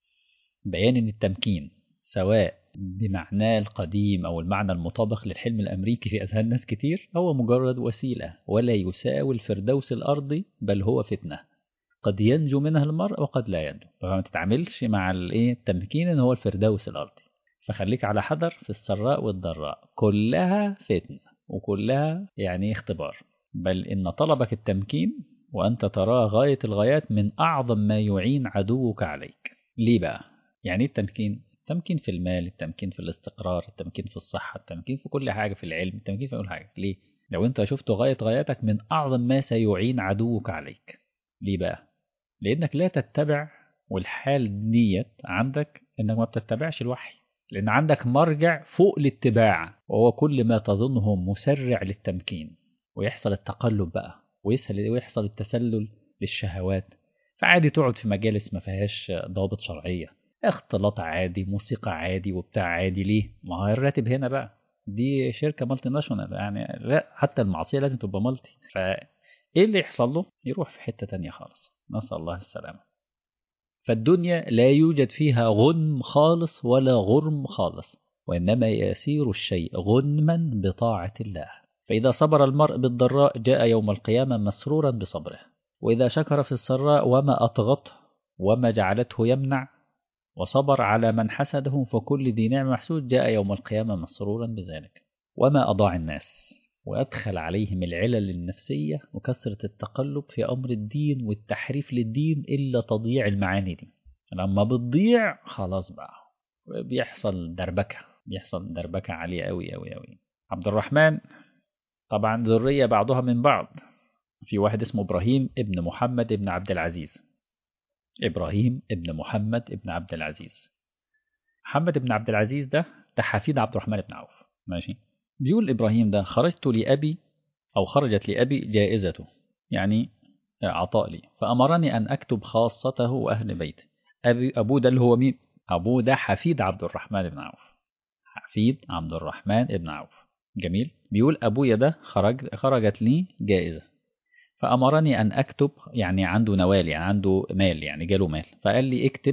بيان ان التمكين سواء بمعناه القديم او المعنى المطابق للحلم الامريكي في اذهان ناس كتير هو مجرد وسيله ولا يساوي الفردوس الارضي بل هو فتنه قد ينجو منها المرء وقد لا ينجو فما تتعاملش مع الايه التمكين ان هو الفردوس الارضي فخليك على حذر في السراء والضراء كلها فتنه وكلها يعني اختبار بل ان طلبك التمكين وانت تراه غايه الغايات من اعظم ما يعين عدوك عليك ليه بقى يعني ايه التمكين التمكين في المال التمكين في الاستقرار التمكين في الصحه التمكين في كل حاجه في العلم التمكين في كل حاجه ليه لو انت شفت غايه غاياتك من اعظم ما سيعين عدوك عليك ليه بقى لانك لا تتبع والحال ديت عندك انك ما بتتبعش الوحي لان عندك مرجع فوق الاتباع وهو كل ما تظنه مسرع للتمكين ويحصل التقلب بقى ويسهل ويحصل التسلل للشهوات فعادي تقعد في مجالس ما فيهاش ضوابط شرعيه اختلاط عادي موسيقى عادي وبتاع عادي ليه ما هو الراتب هنا بقى دي شركه مالتي ناشونال يعني لا حتى المعصيه لازم تبقى مالتي فايه اللي يحصل له يروح في حته تانية خالص نسال الله السلامه فالدنيا لا يوجد فيها غنم خالص ولا غرم خالص وإنما يسير الشيء غنما بطاعة الله فإذا صبر المرء بالضراء جاء يوم القيامة مسرورا بصبره وإذا شكر في السراء وما أطغته وما جعلته يمنع وصبر على من حسده فكل ذي نعم محسود جاء يوم القيامة مسرورا بذلك وما أضاع الناس وأدخل عليهم العلل النفسية وكثرة التقلب في أمر الدين والتحريف للدين إلا تضييع المعاني دي لما بتضيع خلاص بقى بيحصل دربكة بيحصل دربكة عالية أوي أوي أوي عبد الرحمن طبعا ذرية بعضها من بعض في واحد اسمه إبراهيم ابن محمد ابن عبد العزيز إبراهيم ابن محمد ابن عبد العزيز محمد ابن عبد العزيز ده ده حفيد عبد الرحمن بن عوف ماشي بيقول إبراهيم ده خرجت لأبي أو خرجت لأبي جائزته يعني عطاء لي فأمرني أن أكتب خاصته وأهل بيته أبي أبوه ده اللي هو مين؟ أبوه ده حفيد عبد الرحمن بن عوف حفيد عبد الرحمن بن عوف جميل بيقول أبويا ده خرج خرجت لي جائزة فأمرني أن أكتب يعني عنده نوال يعني عنده مال يعني جاله مال فقال لي اكتب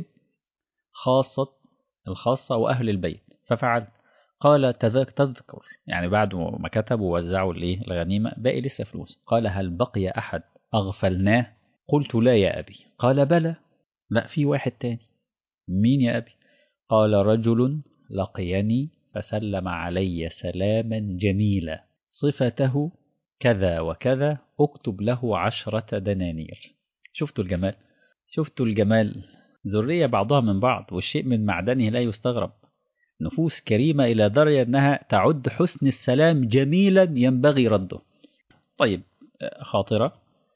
خاصة الخاصة وأهل البيت ففعلت قال تذكر يعني بعد ما كتب ووزعوا الايه الغنيمه باقي لسه فلوس قال هل بقي احد أغفلناه قلت لا يا أبي قال بلى لا في واحد تاني مين يا أبي قال رجل لقيني فسلم علي سلاما جميلا صفته كذا وكذا اكتب له عشرة دنانير شفتوا الجمال شفتوا الجمال ذرية بعضها من بعض والشيء من معدنه لا يستغرب نفوس كريمة إلى درجة أنها تعد حسن السلام جميلا ينبغي رده طيب خاطرة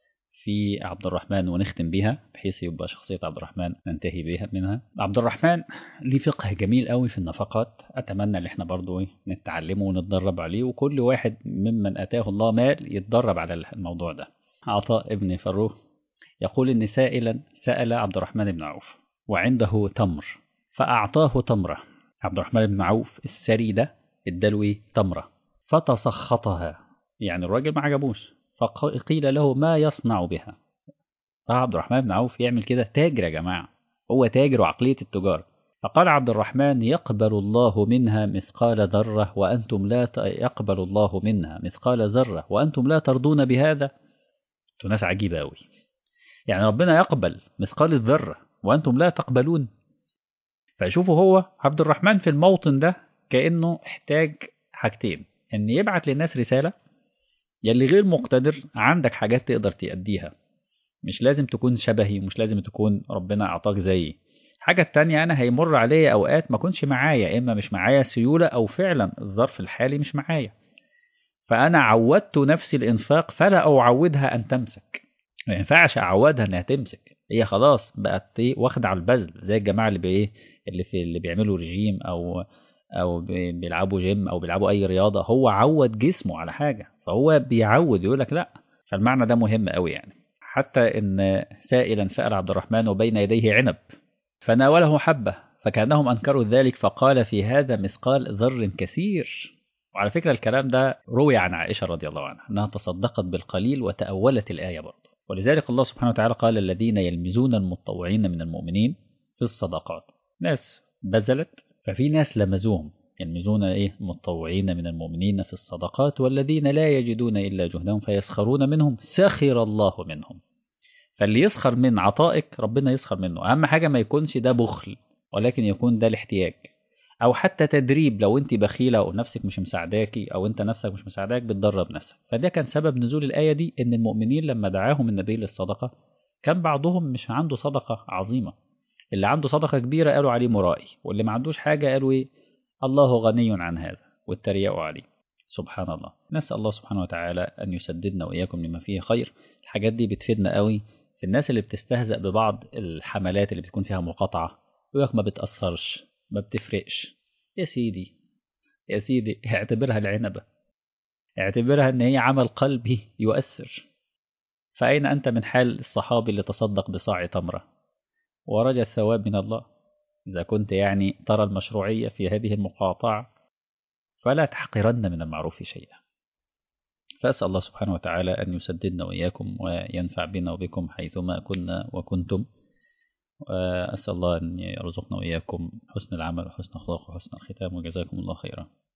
في عبد الرحمن ونختم بها بحيث يبقى شخصية عبد الرحمن ننتهي بها منها عبد الرحمن ليه فقه جميل قوي في النفقات أتمنى ان احنا برضو نتعلمه ونتدرب عليه وكل واحد ممن أتاه الله مال يتدرب على الموضوع ده عطاء ابن فروه يقول ان سائلا سأل عبد الرحمن بن عوف وعنده تمر فأعطاه تمرة عبد الرحمن بن عوف السري ده اداله ايه تمرة فتسخطها يعني الراجل ما عجبوش فقيل له ما يصنع بها فعبد الرحمن بن عوف يعمل كده تاجر يا جماعة هو تاجر وعقلية التجار فقال عبد الرحمن يقبل الله منها مثقال ذرة وأنتم لا ت... يقبل الله منها مثقال ذرة وأنتم لا ترضون بهذا ناس عجيبة أوي يعني ربنا يقبل مثقال الذرة وأنتم لا تقبلون فشوفوا هو عبد الرحمن في الموطن ده كأنه احتاج حاجتين ان يبعت للناس رسالة يلي غير مقتدر عندك حاجات تقدر تأديها مش لازم تكون شبهي مش لازم تكون ربنا أعطاك زيي الحاجة التانية أنا هيمر عليا أوقات ما كنش معايا إما مش معايا سيولة أو فعلا الظرف الحالي مش معايا فأنا عودت نفسي الإنفاق فلا أعودها أن تمسك ما ينفعش أعودها إنها تمسك هي خلاص بقت إيه واخدة على البذل زي الجماعة اللي بإيه اللي في اللي بيعملوا رجيم أو أو بيلعبوا جيم أو بيلعبوا أي رياضة هو عود جسمه على حاجة فهو بيعود يقول لك لا فالمعنى ده مهم قوي يعني حتى إن سائلا سأل عبد الرحمن وبين يديه عنب فناوله حبة فكأنهم أنكروا ذلك فقال في هذا مثقال ذر كثير وعلى فكرة الكلام ده روي عن عائشة رضي الله عنها أنها تصدقت بالقليل وتأولت الآية برضه ولذلك الله سبحانه وتعالى قال الذين يلمزون المتطوعين من المؤمنين في الصدقات ناس بذلت ففي ناس لمزوهم يلمزون ايه متطوعين من المؤمنين في الصدقات والذين لا يجدون الا جهدهم فيسخرون منهم سخر الله منهم فاللي يسخر من عطائك ربنا يسخر منه اهم حاجه ما يكونش ده بخل ولكن يكون ده الاحتياج او حتى تدريب لو انت بخيله او نفسك مش مساعداكي او انت نفسك مش مساعداك بتدرب نفسك فده كان سبب نزول الايه دي ان المؤمنين لما دعاهم النبي للصدقه كان بعضهم مش عنده صدقه عظيمه اللي عنده صدقه كبيره قالوا عليه مرائي واللي ما عندوش حاجه قالوا ايه الله غني عن هذا واتريقوا عليه سبحان الله نسال الله سبحانه وتعالى ان يسددنا واياكم لما فيه خير الحاجات دي بتفيدنا قوي في الناس اللي بتستهزأ ببعض الحملات اللي بتكون فيها مقاطعه يقول لك ما بتاثرش ما بتفرقش يا سيدي يا سيدي اعتبرها العنبة اعتبرها ان هي عمل قلبي يؤثر فأين أنت من حال الصحابي اللي تصدق بصاع تمرة ورجى الثواب من الله إذا كنت يعني ترى المشروعية في هذه المقاطعة فلا تحقرن من المعروف شيئا فأسأل الله سبحانه وتعالى أن يسددنا وإياكم وينفع بنا وبكم حيثما كنا وكنتم وأسأل الله أن يرزقنا وإياكم حسن العمل وحسن الأخلاق وحسن الختام وجزاكم الله خيرا